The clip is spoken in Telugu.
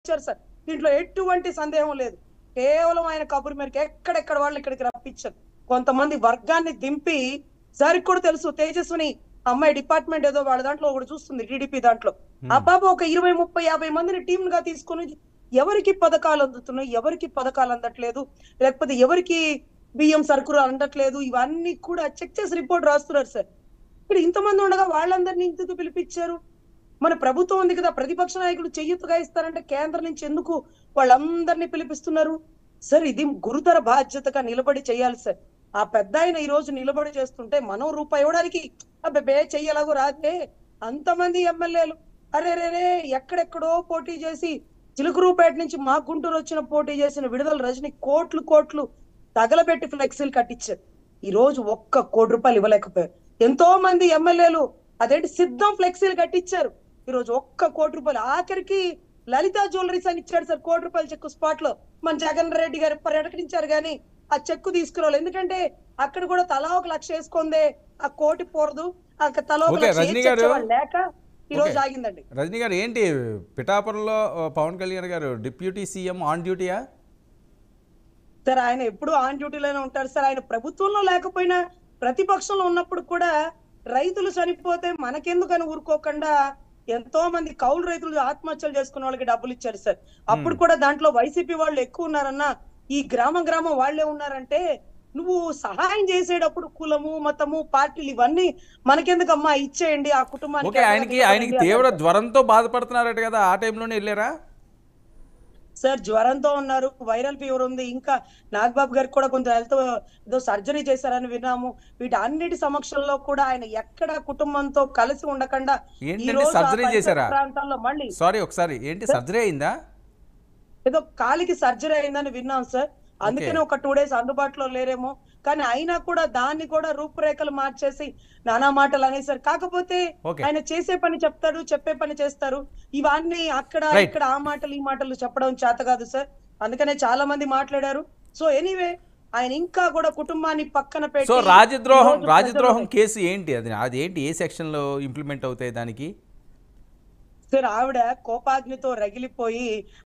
ఇచ్చారు సార్ దీంట్లో ఎటువంటి సందేహం లేదు కేవలం ఆయన కబురు మేరకు ఎక్కడెక్కడ వాళ్ళు ఇక్కడికి రప్పించారు కొంతమంది వర్గాన్ని దింపి సార్కి కూడా తెలుసు తేజస్విని అమ్మాయి డిపార్ట్మెంట్ ఏదో వాళ్ళ దాంట్లో ఒకటి చూస్తుంది టీడీపీ దాంట్లో ఆ బాబు ఒక ఇరవై ముప్పై యాభై మందిని టీమ్ గా తీసుకుని ఎవరికి పథకాలు అందుతున్నాయి ఎవరికి పథకాలు అందట్లేదు లేకపోతే ఎవరికి బియ్యం సరుకులు అందట్లేదు ఇవన్నీ కూడా చెక్ చేసి రిపోర్ట్ రాస్తున్నారు సార్ ఇక్కడ ఇంతమంది ఉండగా వాళ్ళందరినీ ఇందుకు పిలిపించారు మన ప్రభుత్వం ఉంది కదా ప్రతిపక్ష నాయకులు చెయ్యొత్తుగా ఇస్తారంటే కేంద్రం నుంచి ఎందుకు వాళ్ళందరినీ పిలిపిస్తున్నారు సార్ ఇది గురుతర బాధ్యతగా నిలబడి చేయాలి సార్ ఆ పెద్ద ఆయన ఈ రోజు నిలబడి చేస్తుంటే మనం రూపాయి ఇవ్వడానికి అబ్బే చెయ్యలాగో రాదే అంతమంది ఎమ్మెల్యేలు అరే రే రే ఎక్కడెక్కడో పోటీ చేసి చిలుకరూపేట నుంచి మా గుంటూరు వచ్చిన పోటీ చేసిన విడుదల రజని కోట్లు కోట్లు తగలబెట్టి ఫ్లెక్సీలు కట్టించారు ఈ రోజు ఒక్క కోటి రూపాయలు ఇవ్వలేకపోయారు ఎంతో మంది ఎమ్మెల్యేలు అదేంటి సిద్ధం ఫ్లెక్సీలు కట్టించారు ఈ రోజు ఒక్క కోటి రూపాయలు ఆఖరికి లలిత జ్యువెలరీస్ అని ఇచ్చాడు సార్ కోటి రూపాయల చెక్కు స్పాట్ లో మన జగన్ రెడ్డి గారు ప్రకటించారు కానీ ఆ చెక్కు తీసుకురావాలి ఎందుకంటే అక్కడ కూడా తలా ఒక లక్ష వేసుకుందే ఆ కోటి పోరదు ఆ తలా ఒక ఓకే, లక్ష రజనీ వేసి గారు. వచ్చేవాళ్ళు లేక ఈ రోజు ఓకే. ఆగిందండి రజనీ గారు ఏంటి పిఠాపురంలో ఆ, Pawan Kalyan garu deputy CM on డ్యూటీయా సార్ ఆయన ఎప్పుడు ఆన్ డ్యూటీలోనే ఉంటారు సార్ ఆయన ప్రభుత్వంలో లేకపోయినా ప్రతిపక్షంలో ఉన్నప్పుడు కూడా రైతులు చనిపోతే మనకెందుకని ఊరుకోకుండా ఎంతో మంది కౌలు రైతులు ఆత్మహత్యలు చేసుకున్న వాళ్ళకి డబ్బులు ఇచ్చారు సార్ అప్పుడు కూడా దాంట్లో వైసీపీ వాళ్ళు ఎక్కువ ఉన్నారన్న ఈ గ్రామం గ్రామం వాళ్ళే ఉన్నారంటే నువ్వు సహాయం చేసేటప్పుడు కులము మతము పార్టీలు ఇవన్నీ మనకెందుకమ్మా ఇచ్చేయండి ఆ కుటుంబానికి ఓకే ఆయనకి ఆయనకి తీవ్ర జ్వరంతో బాధపడుతున్నారట కదా ఆ టైంలోనే వెళ్ళారా సార్ జ్వరంతో ఉన్నారు వైరల్ ఫీవర్ ఉంది ఇంకా నాగబాబు గారికి కూడా కొంత హెల్త్ ఏదో సర్జరీ చేశారని విన్నాము వీటన్నిటి సమక్షంలో కూడా ఆయన ఎక్కడ కుటుంబంతో కలిసి ఉండకుండా ఈ ఏంటండి రోజు ఆ సర్జరీ పరిసర చేశారా ప్రాంతాల్లో మళ్ళీ సారీ ఒకసారి ఏంటి సర్జరీ అయిందా ఏదో కాలికి సర్జరీ అయిందని విన్నాం సార్ అందుకనే ఒక టూ డేస్ అందుబాటులో లేరేమో కానీ అయినా కూడా దాన్ని కూడా రూపురేఖలు మార్చేసి నానా మాటలు అనేసారు కాకపోతే ఓకే ఆయన చేసే పని చెప్తాడు చెప్పే పని చేస్తారు ఇవన్నీ అక్కడ Right. ఇక్కడ ఆ మాటలు ఈ మాటలు చెప్పడం చేత కాదు సార్ అందుకనే చాలా మంది మాట్లాడారు సో ఎనీవే ఆయన ఇంకా కూడా కుటుంబాన్ని పక్కన పెట్టి సో రాజద్రోహం ఈరోజు రాజద్రోహం ప్రజలు- కేసు ఏంటి అది అది ఏంటి ఏ సెక్షన్లో ఇంప్లిమెంట్ అవుతాయి దానికి సార్ ఆవిడ కోపాగ్నితో రగిలిపోయి